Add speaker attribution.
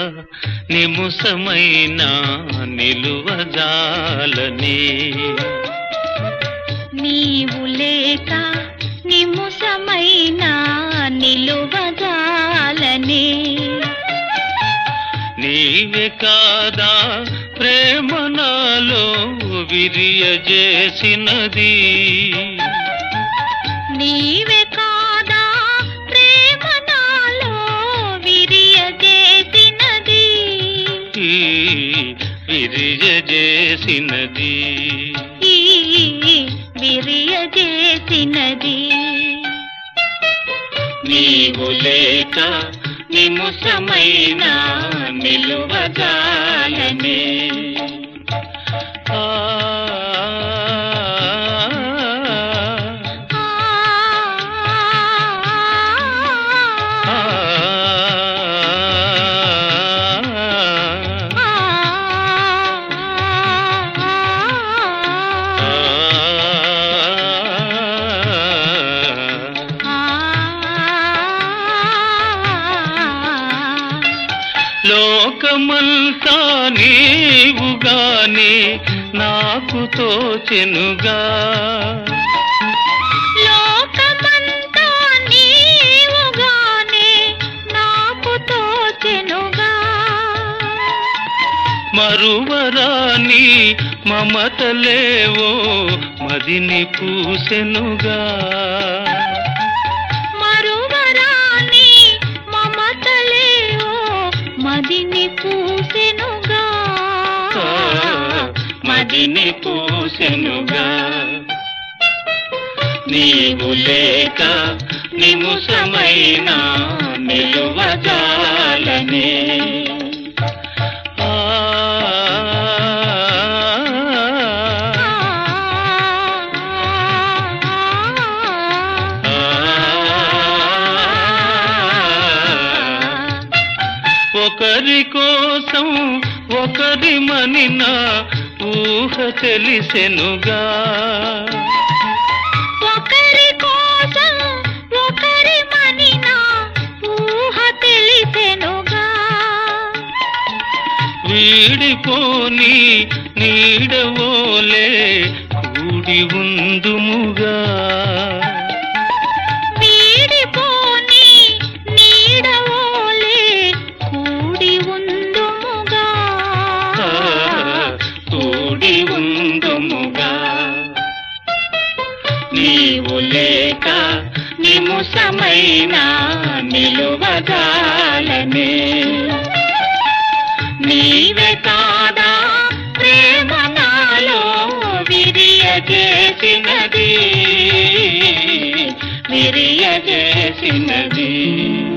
Speaker 1: నిముసమైన నిలువజాలని
Speaker 2: నీవు లేక నిముసమైన నిలువజాలని
Speaker 1: నీవే కాదా ప్రేమ నాలో విరియజేసినది
Speaker 2: నీవే కాదా ప్రేమ నాలో విరియజేసినది
Speaker 1: ఈ విరియజేసినది
Speaker 2: ఈ విరియజేసినది
Speaker 1: నీవు లేక నిముసమైన నిలువజాలని ఆ
Speaker 2: ఆ
Speaker 1: ఆ లోకమంతా నీవుగానే నాకు తోచెనుగా
Speaker 2: లోకమంతా నీవుగానే నాకు తోచెనుగా
Speaker 1: మరువరాని మమతలేవో మదిని పూసెనుగా
Speaker 2: మరువరాని మమతలేవో మదిని పూసెనుగా
Speaker 1: మదిని పూసెనుగా నీవు లేక నిముసమైన నిలువజాలని ఆ ఒకరి కోసం ఒకరి మనిన ఊహ తెలిసెనుగా
Speaker 2: ఒకరి కోసం ఒకరి మనిన ఊహ తెలిసెనుగా
Speaker 1: వీడిపోని నీడవోలే కూడి ఉందుముగా
Speaker 2: వీడిపోని నీడవోలే కూడి ఉందుముగా
Speaker 1: ఆ, కూడి ఉందుముగా నీవు లేక నిముసమైన నిలువగాలని నీవే కాదా ప్రేమ నాలో విరియజేసినది విరియజేసినది